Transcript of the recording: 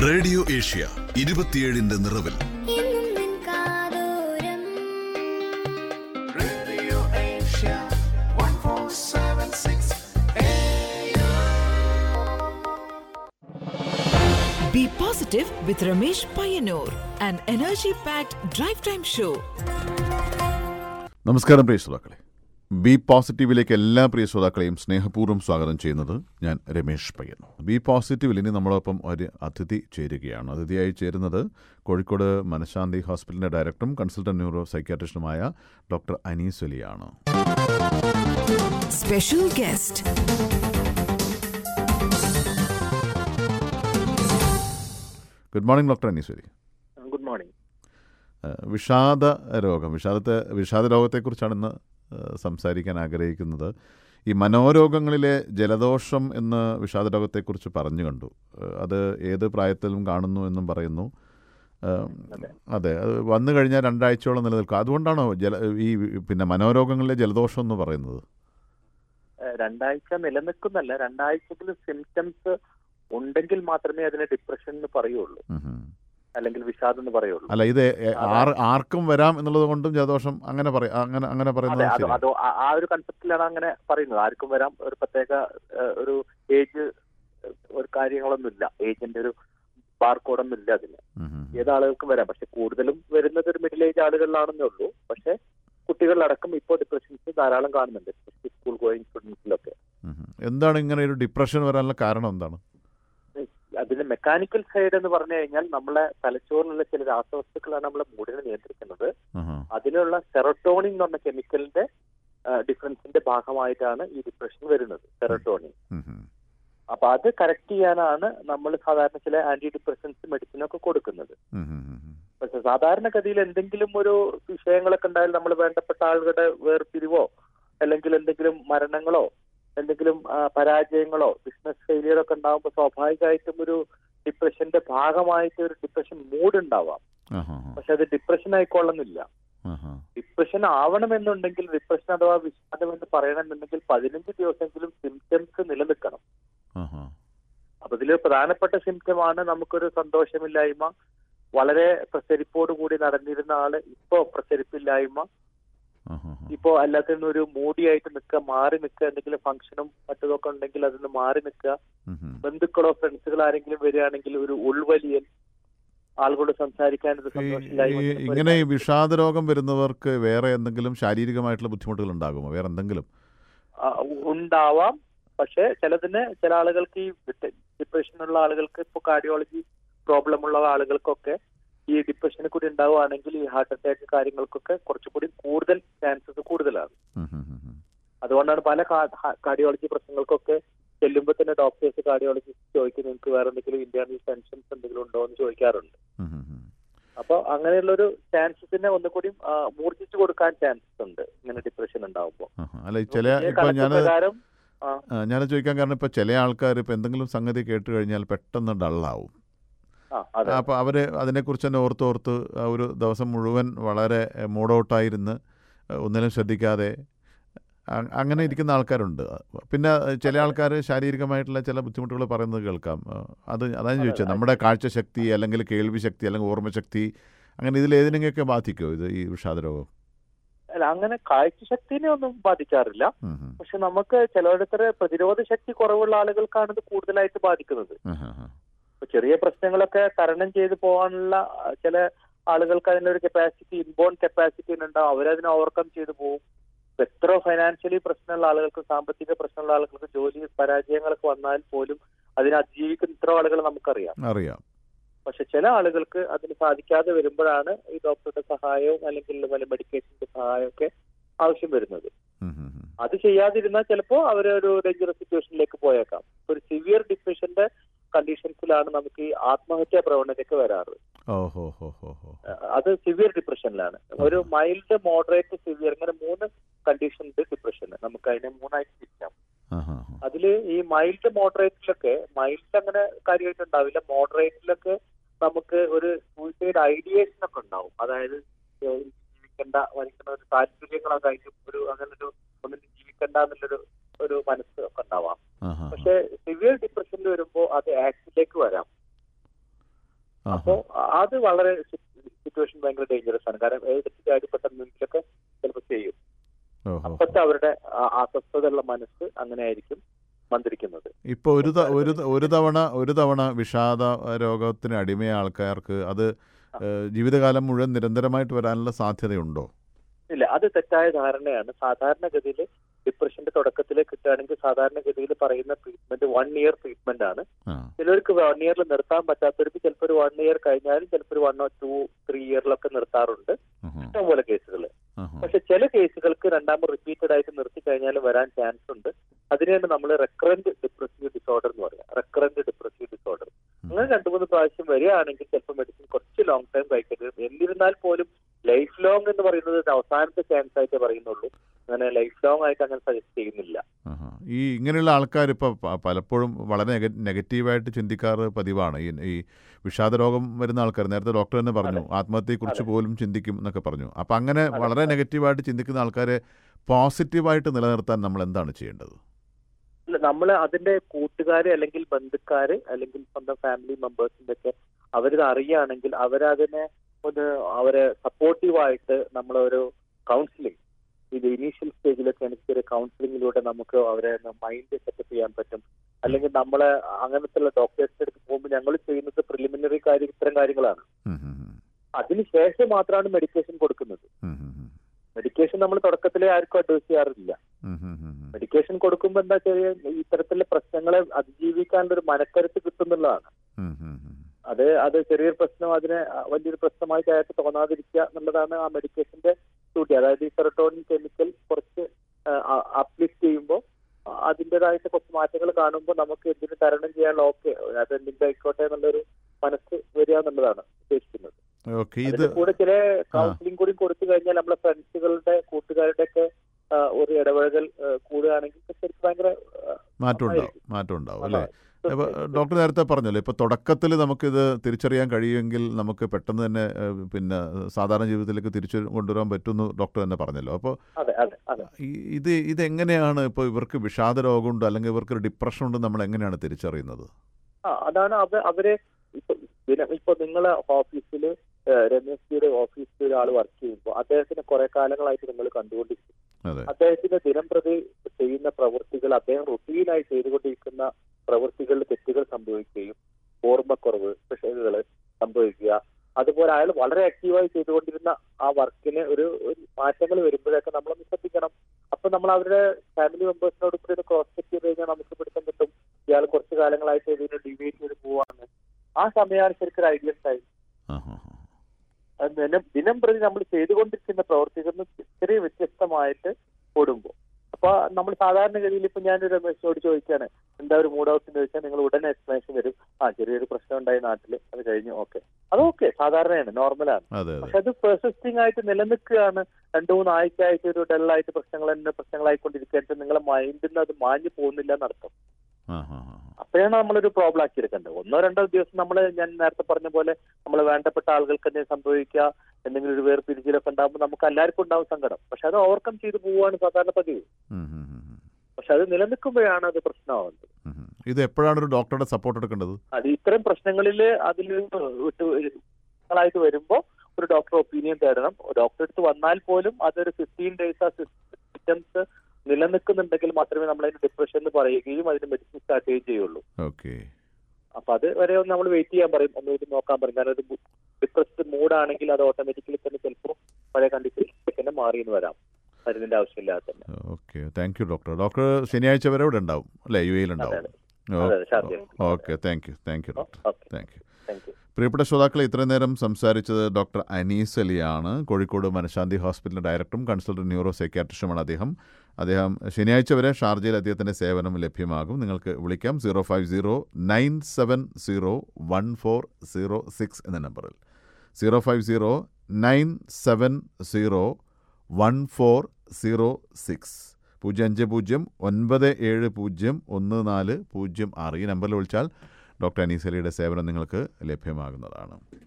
Radio Asia ഇരുപത്തിയേഴിന്റെ നിറവിൽ എന്നും നിൻ കാതോരം Be positive with Ramesh Payanur, an energy packed drive time show. നമസ്കാരം പ്രിയ ശ്രോതാക്കളെ ബി പോസിറ്റീവിലേക്ക് എല്ലാ പ്രിയ ശ്രോതാക്കളെയും സ്നേഹപൂർവ്വം സ്വാഗതം ചെയ്യുന്നത് ഞാൻ രമേഷ് പയ്യന്നു ബി പോസിറ്റീവിൽ ഇനി നമ്മളൊപ്പം ഒരു അതിഥി ചേരുകയാണ് അതിഥിയായി ചേരുന്നത് കോഴിക്കോട് മനഃശാന്തി ഹോസ്പിറ്റലിന്റെ ഡയറക്ടറും കൺസൾട്ടന്റ് ന്യൂറോ സൈക്യാട്രിസ്റ്റുമായ ഡോക്ടർ അനീസ് അലിയാണ് Special guest. Good morning doctor Anees Ali good morning ഏഹ് വിഷാദ രോഗം വിഷാദത്തെ വിഷാദ രോഗത്തെക്കുറിച്ചാണ് ഇന്ന് ഏഹ് സംസാരിക്കാൻ ആഗ്രഹിക്കുന്നത് ഈ മനോരോഗങ്ങളിലെ ജലദോഷം എന്ന് വിഷാദ രോഗത്തെക്കുറിച്ച് പറഞ്ഞു കണ്ടു ഏഹ് അത് ഏത് പ്രായത്തിലും കാണുന്നു എന്നും പറയുന്നു ഏഹ് അതെ അത് വന്നു കഴിഞ്ഞാൽ രണ്ടാഴ്ചയോളം നിലനിൽക്കും അതുകൊണ്ടാണോ ജല ഈ പിന്നെ മനോരോഗങ്ങളിലെ ജലദോഷം എന്ന് പറയുന്നത് ഏഹ് രണ്ടാഴ്ച നിലനിൽക്കുന്നല്ല രണ്ടാഴ്ചയിൽ സിംറ്റംസ് ഉണ്ടെങ്കിൽ മാത്രമേ അതിനെ ഡിപ്രഷൻ എന്ന് പറയുള്ളൂ ഉം ഉം. അല്ലെങ്കിൽ വിഷാദം എന്ന് പറയുള്ളൂ അല്ല ഇത് ഏ- ആർ ആർക്കും വരാം എന്നുള്ളത് കൊണ്ടും ജലദോഷം അങ്ങനെ പറയാം അങ്ങനെ അങ്ങനെ അതെ പറയുന്നത് അത് ശരിയാണ്. അതോ ആ- ആ ഒരു കൺസെപ്റ്റിലാണ് അങ്ങനെ പറയുന്നത് ആർക്കും വരാം ഒരു പ്രത്യേക ഏഹ്, ഒരു ഏജ് ഒരു കാര്യങ്ങളൊന്നുമില്ല ഏജിന്റെ ഒരു ബാർകോഡൊന്നും ഇല്ല അതിന് ഉം ഉം. ഏത് ആളുകൾക്കും വരാം പക്ഷെ കൂടുതലും വരുന്നത് ഒരു മിഡിൽ ഏജ് ആളുകളിലാണെന്നേ ഉള്ളൂ പക്ഷെ കുട്ടികളിലടക്കം ഇപ്പോൾ ഡിപ്രഷൻസ് ധാരാളം കാണുന്നുണ്ട് സ്കൂൾ ഗോയിങ് സ്റ്റുഡൻസിലൊക്കെ ഉം ഉം. എന്താണ് ഇങ്ങനെ ഒരു ഡിപ്രഷൻ വരാനുള്ള കാരണം എന്താണ് അതിന്റെ മെക്കാനിക്കൽ സൈഡ് എന്ന് പറഞ്ഞു കഴിഞ്ഞാൽ നമ്മളെ തലച്ചോറിലുള്ള ചില രാസവസ്തുക്കളാണ് നമ്മളെ മൂഡിനെ നിയന്ത്രിക്കുന്നത് ആഹാ. അതിനുള്ള സെറട്ടോണിൻ എന്ന് പറഞ്ഞ കെമിക്കലിന്റെ ഡിഫറൻസിന്റെ ഭാഗമായിട്ടാണ് ഈ ഡിപ്രഷൻ വരുന്നത് സെറട്ടോണിൻ ഉം ഉം. അപ്പൊ അത് കറക്റ്റ് ചെയ്യാനാണ് നമ്മൾ സാധാരണ ചില ആന്റി ഡിപ്രഷൻസ് മെഡിസിനൊക്കെ കൊടുക്കുന്നത് ഉം ഉം ഉം ഉം. പക്ഷെ സാധാരണഗതിയിൽ എന്തെങ്കിലും ഒരു വിഷയങ്ങളൊക്കെ ഉണ്ടായാൽ നമ്മൾ വേണ്ടപ്പെട്ട ആളുകളുടെ വേർപിരിവോ അല്ലെങ്കിൽ എന്തെങ്കിലും മരണങ്ങളോ എന്തെങ്കിലും ആ, പരാജയങ്ങളോ ബിസിനസ് ഫെയിലിയർ ഒക്കെ ഉണ്ടാകുമ്പോൾ സ്വാഭാവികമായിട്ടും ഒരു ഡിപ്രഷന്റെ ഭാഗമായിട്ട് ഒരു ഡിപ്രഷൻ മൂഡ് ഉണ്ടാവാം ആഹാ. പക്ഷെ അത് ഡിപ്രഷൻ ആയിക്കൊള്ളുന്നില്ല ആഹാ. ഡിപ്രഷൻ ആവണമെന്നുണ്ടെങ്കിൽ ഡിപ്രഷൻ അഥവാ വിഷാദം എന്ന് പറയണമെന്നുണ്ടെങ്കിൽ പതിനഞ്ച് ദിവസമെങ്കിലും സിംറ്റംസ് നിലനിൽക്കണം ആഹാ. അപ്പൊ ഇതിൽ പ്രധാനപ്പെട്ട സിംറ്റമാണ് നമുക്കൊരു സന്തോഷമില്ലായ്മ വളരെ പ്രസരിപ്പോട് കൂടി നടന്നിരുന്ന ആള് ഇപ്പോ പ്രസരിപ്പില്ലായ്മ ആഹാ. ഇപ്പോ അല്ലാത്തതിന് ഒരു മൂടിയായിട്ട് നിൽക്കുക മാറി നിൽക്കുക എന്തെങ്കിലും ഫംഗ്ഷനും മറ്റതൊക്കെ ഉണ്ടെങ്കിൽ അതിന് മാറി നിൽക്കുക ഉം ഉം. ബന്ധുക്കളോ ഫ്രണ്ട്സുകളോ ആരെങ്കിലും വരികയാണെങ്കിൽ ഒരു ഉൾവലിയൽ ആളുകളോട് സംസാരിക്കാൻ ഒരു ഈ- സന്തോഷമില്ലായ്മ ഈ- ഇങ്ങനെ ഈ വിഷാദ രോഗം വരുന്നവർക്ക് വേറെ എന്തെങ്കിലും ശാരീരികമായിട്ടുള്ള ബുദ്ധിമുട്ടുകൾ ഉണ്ടാകുമോ വേറെ എന്തെങ്കിലും ആ, ഉണ്ടാവാം പക്ഷെ ചിലതിന് ചില ആളുകൾക്ക് ഈ ഡിപ്രഷനുള്ള ആളുകൾക്ക് ഇപ്പൊ കാർഡിയോളജി പ്രോബ്ലം ഉള്ള ആളുകൾക്കൊക്കെ ഈ ഡിപ്രഷനെ കൂടി ഉണ്ടാവുകയാണെങ്കിൽ ഈ ഹാർട്ട് അറ്റാക്ക് കാര്യങ്ങൾക്കൊക്കെ കുറച്ചുകൂടി കൂടുതൽ ചാൻസസ് കൂടുതലാണ് ഉം ഉം ഉം ഉം. അതുകൊണ്ടാണ് പല കാർഡിയോളജി പ്രശ്നങ്ങൾക്കൊക്കെ ചെല്ലുമ്പോൾ തന്നെ ഡോക്ടേഴ്സ് കാർഡിയോളജിസ്റ്റ് ചോദിക്കും നിങ്ങൾക്ക് വേറെ എന്തെങ്കിലും ഇന്റേണൽ ടെൻഷൻസ് എന്തെങ്കിലും ഉണ്ടോ എന്ന് ചോദിക്കാറുണ്ട് ഉം ഉം ഉം. അപ്പൊ അങ്ങനെയുള്ളൊരു ചാൻസസിനെ ഒന്നുകൂടി ആ, മൂർജിച്ചു കൊടുക്കാൻ ചാൻസസ് ഉണ്ട് ഇങ്ങനെ ഡിപ്രഷൻ ഉണ്ടാവുമ്പോൾ ആഹാ. അല്ല ഈ ചില ഇതിന്റെ ഇപ്പൊ കണക്ക് ഞാൻ പ്രകാരം ആ, ഞാൻ ചോദിക്കാൻ കാരണം ഇപ്പൊ ചില ആൾക്കാർ ഇപ്പൊ എന്തെങ്കിലും സംഗതി കേട്ട് കഴിഞ്ഞാൽ പെട്ടെന്ന് ഡള്ളാവും ആ അതെ അപ്പോൾ അവർ അതിനെക്കുറിച്ച് തന്നെ ഓർത്തോർത്ത് ആ ഒരു ദിവസം മുഴുവൻ വളരെ മൂഡൗട്ടായിരുന്ന് ഒന്നിനും ശ്രദ്ധിക്കാതെ അ- അങ്ങനെ ഇരിക്കുന്ന ആൾക്കാരുണ്ട് പിന്നെ ചില ആൾക്കാർ ശാരീരികമായിട്ടുള്ള ചില ബുദ്ധിമുട്ടുകൾ പറയുന്നത് കേൾക്കാം ആ, അത് അതാണ് ചോദിച്ചത് നമ്മുടെ കാഴ്ചശക്തി അല്ലെങ്കിൽ കേൾവി ശക്തി അല്ലെങ്കിൽ ഓർമ്മശക്തി അങ്ങനെ ഇതിൽ ഏതിനെയൊക്കെ ബാധിക്കുമോ ഇത് ഈ വിഷാദരോഗം അല്ല അങ്ങനെ കാഴ്ചശക്തിനെ ഒന്നും ബാധിക്കാറില്ല ഉം ഉം. പക്ഷെ നമുക്ക് ചിലയിടത്തര പ്രതിരോധ ശക്തി കുറവുള്ള ആളുകൾക്കാണ് ഇത് കൂടുതലായിട്ട് ബാധിക്കുന്നത് ആഹാ, ആഹാ. ഇപ്പൊ ചെറിയ പ്രശ്നങ്ങളൊക്കെ തരണം ചെയ്ത് പോകാനുള്ള ആ, ചില ആളുകൾക്ക് അതിനൊരു കപ്പാസിറ്റി ഇൻബോൺ കപ്പാസിറ്റി ഉണ്ടാവും അവരതിനെ ഓവർകം ചെയ്ത് പോകും ഇപ്പൊ എത്ര ഫൈനാൻഷ്യലി പ്രശ്നമുള്ള ആളുകൾക്ക് സാമ്പത്തിക പ്രശ്നമുള്ള ആളുകൾക്ക് ജോലി പരാജയങ്ങളൊക്കെ വന്നാൽ പോലും അതിനെ അതിജീവിക്കുന്ന ഇത്ര ആളുകൾ നമുക്കറിയാം അറിയാം പക്ഷെ ചില ആളുകൾക്ക് അതിന് സാധിക്കാതെ വരുമ്പോഴാണ് ഈ ഡോക്ടറുടെ സഹായവും അല്ലെങ്കിൽ വല്ല മെഡിക്കേഷന്റെ സഹായവും ഒക്കെ ആവശ്യം വരുന്നത് ഉം ഉം ഉം. അത് ചെയ്യാതിരുന്നാൽ ചിലപ്പോൾ അവർ ഒരു ഡേഞ്ചറസ് സിറ്റുവേഷനിലേക്ക് പോയേക്കാം ഒരു സിവിയർ ഡിപ്രഷന്റെ കണ്ടീഷൻസിലാണ് നമുക്ക് ഈ ആത്മഹത്യാ പ്രവണതയൊക്കെ വരാറ് ഓ ഹോ ഹോ ഹോ ഹോ അഹ് അത് സിവിയർ ഡിപ്രഷനിലാണ് ഒരു മൈൽഡ് മോഡറേറ്റ് സിവിയർ ഇങ്ങനെ മൂന്ന് കണ്ടീഷൻ ഉണ്ട് ഡിപ്രഷന് നമുക്ക് അതിനെ മൂന്നായിട്ട് തിരിക്കാം ആഹാ, ആഹാ. അതിൽ ഈ മൈൽഡ് മോഡറേറ്റിലൊക്കെ മൈൽഡ് അങ്ങനെ കാര്യമായിട്ട് ഉണ്ടാവില്ല മോഡറേറ്റിലൊക്കെ നമുക്ക് ഒരു സൂയിസൈഡ് ഐഡിയേഷൻ ഒക്കെ ഉണ്ടാവും അതായത് ഏഹ് ജീവിക്കേണ്ട മരിക്കുന്ന ഒരു താല്പര്യങ്ങളൊക്കെ ആയിട്ട് ഒരു അങ്ങനെ ഒരു ഒന്നിനും ജീവിക്കണ്ട എന്നുള്ളൊരു ഒരു മനസ്സ് ഒക്കെ ഉണ്ടാവാം ആഹാ. പക്ഷെ സിവിയർ ഡിപ്രഷനിൽ വരുമ്പോൾ അത് ആക്സിലേക്ക് വരാം ആഹാ. അപ്പോ അത് വളരെ സിറ്റുവേഷൻ ഭയങ്കര ഡേഞ്ചറസ് ആണ് കാരണം ഏതൊക്കെ കാര്യം പെട്ടെന്ന് എന്തെങ്കിലുമൊക്കെ ചിലപ്പോൾ ചെയ്യും ഓഹോ അപ്പത്തെ അവരുടെ ആ- അസ്വസ്ഥതയുള്ള മനസ്സ് അങ്ങനെ ആയിരിക്കും മന്ത്രിക്കുന്നത് ഇപ്പോൾ ഒരു ത- ഒരു ത- ഒരു തവണ ഒരു തവണ വിഷാദ രോഗത്തിന് അടിമയായ ആൾക്കാർക്ക് അത് ഏഹ്, ജീവിതകാലം മുഴുവൻ നിരന്തരമായിട്ട് വരാനുള്ള സാധ്യതയുണ്ടോ ഇല്ല അത് തെറ്റായ ധാരണയാണ് സാധാരണഗതിയിൽ ഡിപ്രഷന്റെ തുടക്കത്തിൽ കിട്ടുകയാണെങ്കിൽ സാധാരണഗതിയിൽ പറയുന്ന ട്രീറ്റ്മെന്റ് വൺ ഇയർ ട്രീറ്റ്മെന്റ് ആണ് ആ ചിലർക്ക് വൺ ഇയറിൽ നിർത്താൻ പറ്റാത്തവർക്ക് ചിലപ്പോൾ ഒരു വൺ ഇയർ കഴിഞ്ഞാലും ചിലപ്പോൾ ഒരു വൺ ഓർ ടു ത്രീ ഇയറിലൊക്കെ നിർത്താറുണ്ട് ആഹാ. ഇഷ്ടംപോലെ കേസുകൾ ആഹാ. പക്ഷെ ചില കേസുകൾക്ക് രണ്ടാമത് റിപ്പീറ്റഡ് ആയിട്ട് നിർത്തി കഴിഞ്ഞാൽ വരാൻ ചാൻസ് ഉണ്ട് അതിനെയാണ് നമ്മൾ റെക്കറന്റ് ഡിപ്രസീവ് ഡിസോർഡർ എന്ന് പറയുക റെക്കറന്റ് ഡിപ്രസീവ് ഡിസോർഡർ അങ്ങനെ രണ്ടു മൂന്ന് പ്രാവശ്യം വരികയാണെങ്കിൽ ചിലപ്പോൾ മെഡിസിൻ കുറച്ച് ലോങ് ടൈം കഴിക്കേണ്ടി വരും എന്നിരുന്നാൽ പോലും ലൈഫ് ലോങ് എന്ന് പറയുന്നത് ഒരു അവസാനത്തെ ചാൻസ് ആയിട്ട് പറയുന്നുള്ളൂ അങ്ങനെ ലൈഫ് ലോങ് ആയിട്ട് അങ്ങനെ സജസ്റ്റ് ചെയ്യുന്നില്ല ആഹാ. ഈ ഇങ്ങനെയുള്ള ആൾക്കാർ ഇപ്പോൾ പലപ്പോഴും വളരെ നെഗ- നെഗറ്റീവായിട്ട് ചിന്തിക്കാറ് പതിവാണ് ഈ ഈ വിഷാദ രോഗം വരുന്ന ആൾക്കാർ നേരത്തെ ഡോക്ടർ തന്നെ പറഞ്ഞു ആത്മഹത്യയെക്കുറിച്ച് പോലും ചിന്തിക്കും എന്നൊക്കെ പറഞ്ഞു അപ്പം അങ്ങനെ വളരെ നെഗറ്റീവായിട്ട് ചിന്തിക്കുന്ന ആൾക്കാരെ പോസിറ്റീവായിട്ട് നിലനിർത്താൻ നമ്മൾ എന്താണ് ചെയ്യേണ്ടത് ഇല്ല നമ്മൾ അതിന്റെ കൂട്ടുകാര് അല്ലെങ്കിൽ ബന്ധുക്കാര് അല്ലെങ്കിൽ സ്വന്തം ഫാമിലി മെമ്പേഴ്സിന്റെ ഒക്കെ അവരിത് അറിയുകയാണെങ്കിൽ അവരതിനെ ഒന്ന് അവരെ സപ്പോർട്ടീവായിട്ട് നമ്മളൊരു കൗൺസിലിംഗ് ഇത് ഇനീഷ്യൽ സ്റ്റേജിലൊക്കെ എനിക്ക് ഒരു കൗൺസിലിംഗിലൂടെ നമുക്ക് അവരെ മൈൻഡ് സെറ്റപ്പ് ചെയ്യാൻ പറ്റും അല്ലെങ്കിൽ നമ്മളെ അങ്ങനത്തെ ഡോക്ടേഴ്സിന്റെ അടുത്ത് പോകുമ്പോൾ ഞങ്ങൾ ചെയ്യുന്നത് പ്രിലിമിനറി കാര്യം ഇത്തരം കാര്യങ്ങളാണ് ഉം, ഉം, ഉം. അതിനുശേഷം മാത്രമാണ് മെഡിക്കേഷൻ കൊടുക്കുന്നത് ഉം, ഉം, ഉം. മെഡിക്കേഷൻ നമ്മൾ തുടക്കത്തിലേ ആർക്കും അഡ്വൈസ് ചെയ്യാറില്ല ഉം, ഉം, ഉം, ഉം. മെഡിക്കേഷൻ കൊടുക്കുമ്പോൾ എന്താ വെച്ചാൽ ഇത്തരത്തിലുള്ള പ്രശ്നങ്ങളെ അതിജീവിക്കാനുള്ള ഒരു മനക്കരുത്ത് കിട്ടുന്നുള്ളതാണ് ഉം, ഉം, ഉം. അത് അത് ചെറിയൊരു പ്രശ്നം അതിനെ വലിയൊരു പ്രശ്നമായിട്ട് അയാൾക്ക് തോന്നാതിരിക്കുക എന്നുള്ളതാണ് ആ മെഡിക്കേഷന്റെ ഡ്യൂട്ടി അതായത് ഈ സെറട്ടോണിൻ കെമിക്കൽ കുറച്ച് അപ്ലിഫ്റ്റ് ചെയ്യുമ്പോൾ അതിൻ്റെതായിട്ട് കുറച്ച് മാറ്റങ്ങൾ കാണുമ്പോൾ നമുക്ക് എന്തിനു തരണം ചെയ്യാനുള്ള ഓക്കെ അത് എന്തിന്റെ ആയിക്കോട്ടെ എന്നുള്ളൊരു മനസ്സ് വരിക എന്നുള്ളതാണ് ഉദ്ദേശിക്കുന്നത് ഓക്കെ ഇത് അതിന്റെ കൂടെ ചില കൗൺസിലിംഗ് കൂടി കൊടുത്തു കഴിഞ്ഞാൽ നമ്മളെ ഫ്രണ്ട്സുകളുടെ കൂട്ടുകാരുടെ ഒക്കെ ഒരു ഇടപഴകൽ ആ, കൂടുകയാണെങ്കിൽ ശരിക്കും ഭയങ്കര ആ, മാറ്റം ഉണ്ടാവും ആയിരിക്കും. മാറ്റം ഉണ്ടാവും അല്ലേ തീർച്ചയായും, അപ്പോൾ തീർച്ചയായും. ഡോക്ടർ നേരത്തെ പറഞ്ഞല്ലോ ഇപ്പോൾ തുടക്കത്തിൽ നമുക്കിത് തിരിച്ചറിയാൻ കഴിയുമെങ്കിൽ നമുക്ക് പെട്ടെന്ന് തന്നെ ഏഹ്, പിന്നെ സാധാരണ ജീവിതത്തിലേക്ക് തിരിച്ചു കൊണ്ടുവരാൻ പറ്റുമെന്ന് ഡോക്ടർ തന്നെ പറഞ്ഞല്ലോ അപ്പോൾ അതെ അതെ അതെ ഈ- ഇത് ഇതെങ്ങനെയാണ് ഇപ്പോൾ ഇവർക്ക് വിഷാദ രോഗമുണ്ട് അല്ലെങ്കിൽ ഇവർക്ക് ഒരു ഡിപ്രഷൻ ഉണ്ട് നമ്മൾ എങ്ങനെയാണ് തിരിച്ചറിയുന്നത് ആ അതാണ് അവ അവര് ഇപ്പൊ ദിനം ഇപ്പൊ നിങ്ങളെ ഓഫീസിൽ രമേശ് ജിയുടെ ഓഫീസിൽ ഒരാൾ വർക്ക് ചെയ്യുമ്പോൾ അദ്ദേഹത്തിന് കുറെ കാലങ്ങളായിട്ട് നിങ്ങൾ കണ്ടുകൊണ്ടിരിക്കും അതെ അദ്ദേഹത്തിന്റെ ദിനം പ്രതി ചെയ്യുന്ന പ്രവൃത്തികൾ അദ്ദേഹം റുട്ടീനായി ചെയ്തുകൊണ്ടിരിക്കുന്ന പ്രവൃത്തികളിൽ തെറ്റുകൾ സംഭവിക്കുകയും ഓർമ്മക്കുറവ് പിശകുകൾ സംഭവിക്കുക അതുപോലെ അയാൾ വളരെ ആക്റ്റീവായി ചെയ്തുകൊണ്ടിരുന്ന ആ വർക്കിന് ഒരു ഒരു മാറ്റങ്ങൾ വരുമ്പോഴൊക്കെ നമ്മളൊന്ന് ശ്രദ്ധിക്കണം അപ്പൊ നമ്മൾ അവരുടെ ഫാമിലി മെമ്പേഴ്സിനോട് കൂടി ഒന്ന് ക്രോസ് ചെക്ക് ചെയ്ത് കഴിഞ്ഞാൽ നമുക്ക് പിടുത്തം കിട്ടും ഇയാൾ കുറച്ച് കാലങ്ങളായിട്ട് ഇതിന് ഡിവൈഡ് ചെയ്ത് പോവാണ് ആ സമയമാണ് ശരിക്കും ഒരു ഐഡിയൽ ടൈം ആ ഹാ ഹാ അത് ദിനം ദിനം പ്രതി നമ്മൾ ചെയ്തുകൊണ്ടിരിക്കുന്ന പ്രവർത്തികളിൽ നിന്ന് ചെറിയ വ്യത്യസ്തമായിട്ട് ഓടുമ്പോൾ അപ്പൊ നമ്മൾ സാധാരണഗതിയിൽ ഇപ്പൊ ഞാനൊരു രമേശോട് ചോദിക്കാണ് എന്താ ഒരു മൂഡ് ഔട്ട് എന്ന് ചോദിച്ചാൽ നിങ്ങൾ ഉടനെ എക്സ്പ്ലനേഷൻ വരും ആ ചെറിയൊരു പ്രശ്നം ഉണ്ടായി നാട്ടിൽ അത് കഴിഞ്ഞു ഓക്കെ അത് ഓക്കെ സാധാരണയാണ് നോർമലാണ് അതെ അതെ പക്ഷെ അത് പെർസിസ്റ്റിംഗ് ആയിട്ട് നിലനിൽക്കുകയാണ് രണ്ടു മൂന്ന് ആഴ്ചയായിട്ട് ഒരു ഡള്ളായിട്ട് പ്രശ്നങ്ങൾ തന്നെ പ്രശ്നങ്ങളായിക്കൊണ്ടിരിക്കുകയായിട്ട് നിങ്ങളെ മൈൻഡിൽ നിന്ന് അത് മാഞ്ഞു പോകുന്നില്ല എന്നർത്ഥം ആ ഹാ ഹാ അപ്പോഴാണ് നമ്മളൊരു പ്രോബ്ലം ആക്കി എടുക്കേണ്ടത് ഒന്നോ രണ്ടോ ദിവസം നമ്മൾ ഞാൻ നേരത്തെ പറഞ്ഞ പോലെ നമ്മൾ വേണ്ടപ്പെട്ട ആളുകൾക്ക് എന്തെങ്കിലും സംഭവിക്കുക എന്തെങ്കിലും ഒരു വേർപിരിച്ചിലൊക്കെ ഉണ്ടാകുമ്പോൾ നമുക്ക് എല്ലാവർക്കും ഉണ്ടാവും സങ്കടം പക്ഷെ അത് ഓവർകം ചെയ്ത് പോവുകയാണ് സാധാരണ പതിവ് ഉം, ഉം, ഉം, ഉം. പക്ഷെ അത് നിലനിൽക്കുമ്പോഴാണ് അത് പ്രശ്നമാവുന്നത് ഉം, ഉം. ഇത് എപ്പോഴാണ് ഒരു ഡോക്ടറുടെ സപ്പോർട്ട് എടുക്കേണ്ടത് അത് ഇത്തരം പ്രശ്നങ്ങളിൽ അതിൽ വിട്ട് ായിട്ട് വരുമ്പോൾ ഒരു ഡോക്ടർ ഒപ്പീനിയൻ തേടണം ഡോക്ടറെ അടുത്ത് വന്നാൽ പോലും അതൊരു ഫിഫ്റ്റീൻ ഡേയ്സ് ആ സിസ്റ്റംസ് നിലനിൽക്കുന്നുണ്ടെങ്കിൽ മാത്രമേ നമ്മൾ അതിന് ഡിപ്രഷൻ എന്ന് പറയുകയും അതിന് മെഡിസിൻ സ്റ്റാർട്ട് ചെയ്യുകയും ചെയ്യുള്ളൂ ഓക്കെ അപ്പൊ അത് വരെ ഒന്ന് നമ്മൾ വെയിറ്റ് ചെയ്യാൻ പറയും ഒന്ന് ഇത് നോക്കാൻ പറയും കാരണം ഒരു ഡിപ്രസ്ഡ് മൂഡ് ആണെങ്കിൽ അത് ഓട്ടോമാറ്റിക്കലി തന്നെ ചിലപ്പോൾ പഴയ കണ്ടീഷനിലേക്ക് തന്നെ മാറി എന്ന് വരാം മരുന്നിന്റെ ആവശ്യമില്ലാതെ തന്നെ okay thank you doctor doctor ശനിയാഴ്ച വരെ ഇവിടെ ഉണ്ടാവും അല്ലേ യു എയിൽ ഉണ്ടാവും അതെ, അതെ, ഷാർജയിൽ. Okay thank you thank you doctor okay thank you thank you പ്രിയപ്പെട്ട ശ്രോതാക്കളെ ഇത്രയും നേരം സംസാരിച്ചത് ഡോക്ടർ അനീസ് അലിയാണ് കോഴിക്കോട് മനഃശാന്തി ഹോസ്പിറ്റലിൻ്റെ ഡയറക്ടറും കൺസൾട്ടന്റ് ന്യൂറോ സൈക്യാട്രിസ്റ്റുമാണ് അദ്ദേഹം അദ്ദേഹം ശനിയാഴ്ച വരെ ഷാർജയിൽ അദ്ദേഹത്തിൻ്റെ സേവനം ലഭ്യമാകും നിങ്ങൾക്ക് വിളിക്കാം zero five zero nine seven zero one four zero six എന്ന നമ്പറിൽ zero five zero nine seven zero one four zero six പൂജ്യം അഞ്ച് പൂജ്യം ഒൻപത് ഏഴ് പൂജ്യം ഒന്ന് നാല് പൂജ്യം ആറ് ഈ നമ്പറിൽ വിളിച്ചാൽ ഡോക്ടർ അനീസലിയുടെ സേവനം നിങ്ങൾക്ക് ലഭ്യമാകുന്നതാണ്